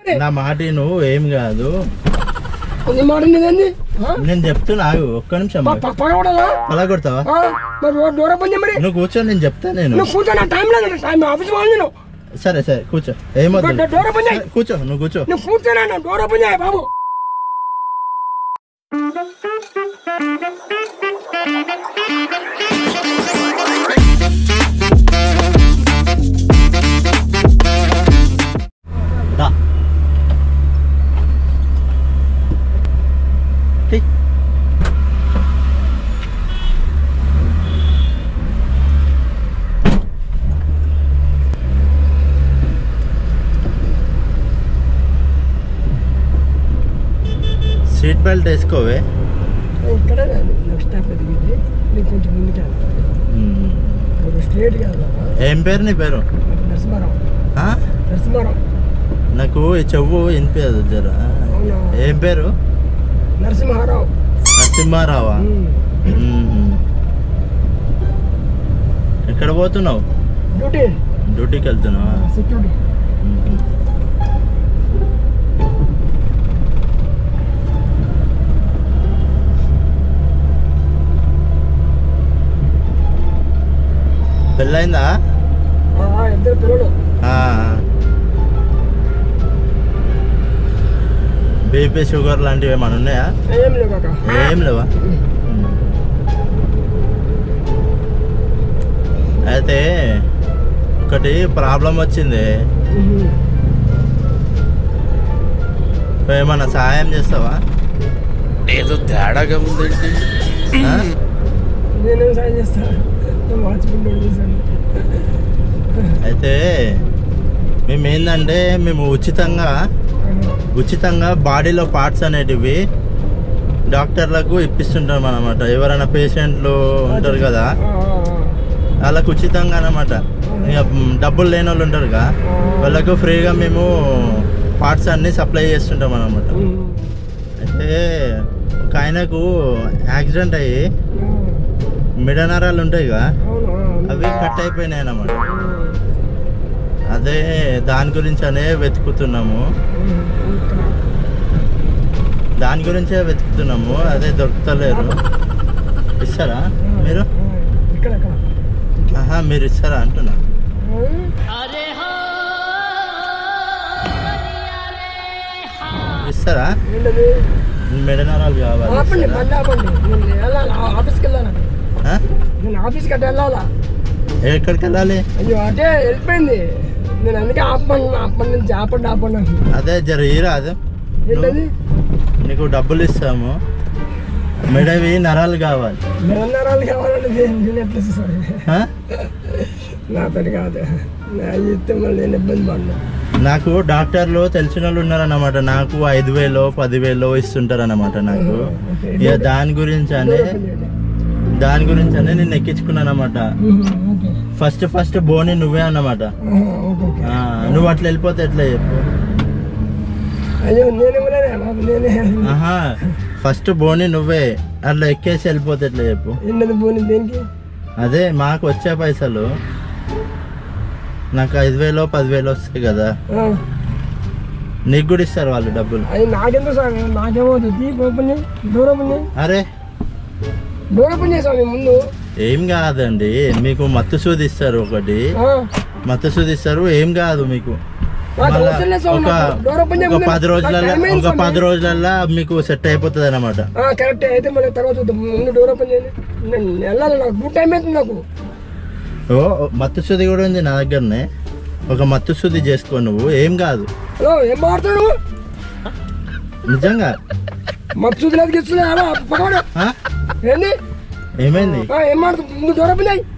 నా మాట నువ్వు ఏం కాదు నీ మాట నీదేంది ఆ? నేను చెప్తున్నా ఆగు ఒక్క నిమిషం ప- ప- పగలగొట్టాలా? అలా కొడతావా ఆ? మరి డోర్- డోర్ ఓపెన్ చేయి మరి నువ్వు కూర్చో నేను చెప్తా నేను నువ్వు కూర్చో నా టైం లేదు టైం ఆఫీస్ పోవాలి నేను సరే సరే కూర్చో ఏమొద్దు డో- డోర్ ఓపెన్ చేయి సరే, కూర్చో నువ్వు కూర్చో నువ్వు కూర్చోనా నా డోర్ ఓపెన్ చేయి బాబు దా తీ. సీట్ బెల్ట్ వేసుకోవే ఇక్కడ నెక్స్ట్ స్టాప్ ఎదిగింది నీకు కొంచెం ముందుకు వెళ్ళాలి మ్మ్. ఇప్పుడు స్ట్రేట్ వెళ్దామా ఏం పేరు నీ పేరు నరసింహారావు ఆ? నరసింహారావు నాకు ఈ చెవు వినిపించదు జర అవునా? ఏం పేరు నరసింహారావు నరసింహారావా ఉమ్. మ్మ్. ఎక్కడ పోతున్నావు డ్యూటీ డ్యూటీకి వెళ్తున్నావా సెక్యూరిటీ మ్మ్. పెళ్ళైందా ఆ, ఇద్దరు పిల్లలు ఆ. బీపీ షుగర్ లాంటివి ఏమైనా ఉన్నాయా ఏం లేవు కాక ఏం లేవా అయితే ఒకటి ప్రాబ్లం వచ్చింది ఉహు. ఏమన్నా సహాయం చేస్తావా ఏదో తేడాగా ఉందండి ఆ? నేనేం సాయం చేస్తా వాచ్మెంట్ చేశాను అయితే మేము ఏంటంటే మేము ఉచితంగా ఉచితంగా బాడీలో పార్ట్స్ అనేటివి డాక్టర్లకు ఇప్పిస్తుంటాం అనమాట ఎవరైనా పేషెంట్లు ఉంటారు కదా వాళ్ళకు ఉచితంగా అనమాట ఇక మ్, డబ్బులు లేని వాళ్ళు ఉంటారుగా వాళ్ళకు ఫ్రీగా మేము పార్ట్స్ అన్ని సప్లై చేస్తుంటాం అనమాట అయితే ఒక ఆయనకు యాక్సిడెంట్ అయ్యి మిడనరాలు ఉంటాయిగా అవును అవి కట్ అయిపోయినాయి అన్నమాట అదే దాని గురించి అనే వెతుకుతున్నాము దాని గురించే వెతుకుతున్నాము అదే దొరుకుతలేరు ఇస్తారా మీరు ఇక్కడ ఇక్కడ ఆహా మీరు ఇస్తారా అంటున్నా ఇస్తారా ఏంటది మెడనరాలు కావాలి ఆపండి ఇస్తారా? బండి ఆపండి నేను వెళ్ళాలి ఆ- ఆఫీస్కి వెళ్ళాలి ఆ? నేను ఆఫీస్కి అట్లా వెళ్ళాలా ఎక్కడికి వెళ్ళాలి అయ్యో అటే వెళ్ళిపోయింది నేను అందుకే ఆపండి ఆపండి నుంచి ఆపండి ఆపండి అంటున్నా. అదే జర రాదు ఏంటది నీకు డబ్బులు ఇస్తాము మెడవి నరాలు కావాలి నిరంతరాలు కావాలంటే నేను నేను ఎట్లా ఇస్తాను? ఆ? నాతో కాదు నా ఇస్తే మళ్ళీ నేను ఇబ్బంది పడినా నాకు డాక్టర్లు తెలిసిన వాళ్ళు ఉన్నారన్నమాట నాకు ఐదు వేలు పదివేలు ఇస్తుంటారు అన్నమాట నాకు ఇక దాని గురించి అనే దాని గురించి అనే నేను ఎక్కించుకున్నాను అనమాట ఓకే ఫస్ట్ ఫస్ట్ బోని నువ్వే అన్నమాట ఓకే ఓకే ఆ, నువ్వు అట్లా వెళ్ళిపోతే ఎట్లా చెప్పు అయ్యో నేను ఇవ్వలేనే బాబు నేనే ఆహా ఫస్ట్ బోని నువ్వే అట్లా ఎక్కేసి వెళ్ళిపోతే ఎట్లా చెప్పు ఏంటది పోనీ దేనికి అదే మాకు వచ్చే పైసలు నాకు ఐదు వేలు పదివేలు వస్తాయి కదా ఆ, నీకు కూడా ఇస్తారు వాళ్ళు డబ్బులు అది నాకెందుకు సార్ నాకేమవుతుంది దీప్ ఓపెన్ చేయి డోర్ ఓపెన్ చేయి అరే డోర్ ఓపెన్ చేసావు ముందు ఏం కాదండి మీకు మత్తు సూది ఇస్తారు ఒకటి ఆ, మత్తు సూది ఇస్తారు ఏం కాదు మీకు నాకు మళ్ళా అవసరం లేదు స్వామి, ఒక నాకు డోర్ ఓపెన్ ఒక చేయమని పది నాకు రోజులలో టైం అయింది ఒక స్వామి. పది రోజులలో మీకు సెట్ అయిపోతుంది అనమాట ఆ, కరెక్ట్ అయితే మళ్ళీ తర్వాత చూద్దాం ముందు డోర్ ఓపెన్ చేయండి నేను వెళ్ళాలి నాకు గుడ్ టైం అవుతుంది నాకు ఓ మత్తు సూది కూడా ఉంది నా దగ్గరనే ఒక మత్తు సూది చేసుకో నువ్వు ఏం కాదు హలో ఏం మాట్లాడు నిజంగా మత్తు లేదు గిస్తుంది అలా పక్కవాడు ఆ? ఏంది ఏమైంది ఆ, ఏం మాట్లాడు ముందు డోర్ ఓపెన్ చేయి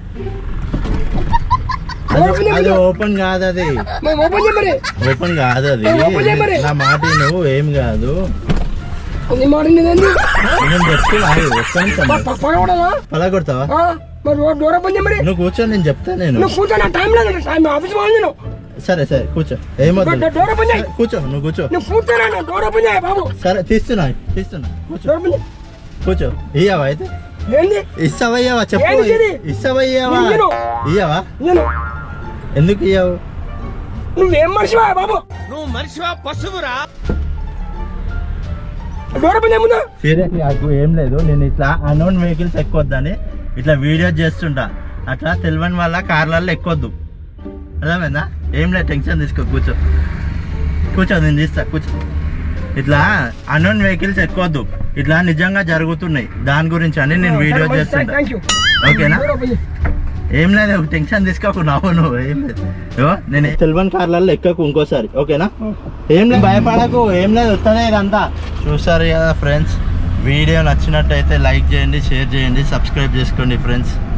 అది అది ఓపెన్ కాదు అది మరి ఓపెన్ చేయి మరి ఓపెన్ కాదు అది ఏ, ఓపెన్ చేయి మరి. నా మాట నువ్వు ఏం కాదు నీ మాట నీదేంది నేను చెప్తున్నా ఆగు, ఒక్క నిమిషం. పక్కవాడా పలగొడతావా మరి డోర్- డోర్ ఓపెన్ చేయి మరి నువ్వు కూర్చో నేను చెప్తా నేను నువ్వు కూర్చో నా టైం లేదు టైం ఆఫీస్ పోవాలి నేను సరే సరే కూర్చో ఏమొద్దు డోర్- డోర్ ఓపెన్ చేయి కూర్చో నువ్వు కూర్చో నువ్వు కూర్చోనా నా డోర్ ఓపెన్ చేయి బాబు సరే తీస్తున్నా తీస్తున్నా కూర్చో డోర్ ఓపెన్ చేయి కూర్చో ఇయ్యవా అయితే ఏంది ఇస్తావా ఇయ్యవా చెప్పు ఏంటి ఇది? ఇస్తావా ఇయ్యవా ఇయ్యను. ఇయ్యవా నేను ఎందుకు ఇయ్యవు నువ్వేం మనిషివా బాబు నువ్వు మనిషివా పశువురా డోర్ ఓపెన్ చేయముందా సీరియస్లీ నాకు ఏం లేదు నేను ఇట్లా అన్నోన్ వెహికల్స్ ఎక్కొద్దని ఇట్లా వీడియో చేస్తుంటా అట్లా తెలియని వాళ్ళ కార్లలో ఎక్కొద్దు అర్థమైందా ఏం లేదు టెన్షన్ తీసుకో కూర్చో కూర్చో నేను తీస్తా కూర్చో ఇట్లా అన్నోన్ వెహికల్స్ ఎక్కొద్దు ఇట్లా నిజంగా జరుగుతున్నాయి దాని గురించి అని నేను వీడియో చేస్తుంటా థ్యాంక్ యూ ఓకేనా డోర్ ఓపెన్ చేయి ఏం లేదు టెన్షన్ తీసుకోకు నవ్వు నువ్వు ఏం లేదు ఇగో, నేను తెలివని కార్లలో ఎక్కకు ఇంకోసారి ఓకేనా ఏం లేదు భయపడకు ఏం లేదు వస్తుంది ఇదంతా చూసారు కదా ఫ్రెండ్స్ వీడియో నచ్చినట్టయితే లైక్ చేయండి షేర్ చేయండి సబ్స్క్రైబ్ చేసుకోండి ఫ్రెండ్స్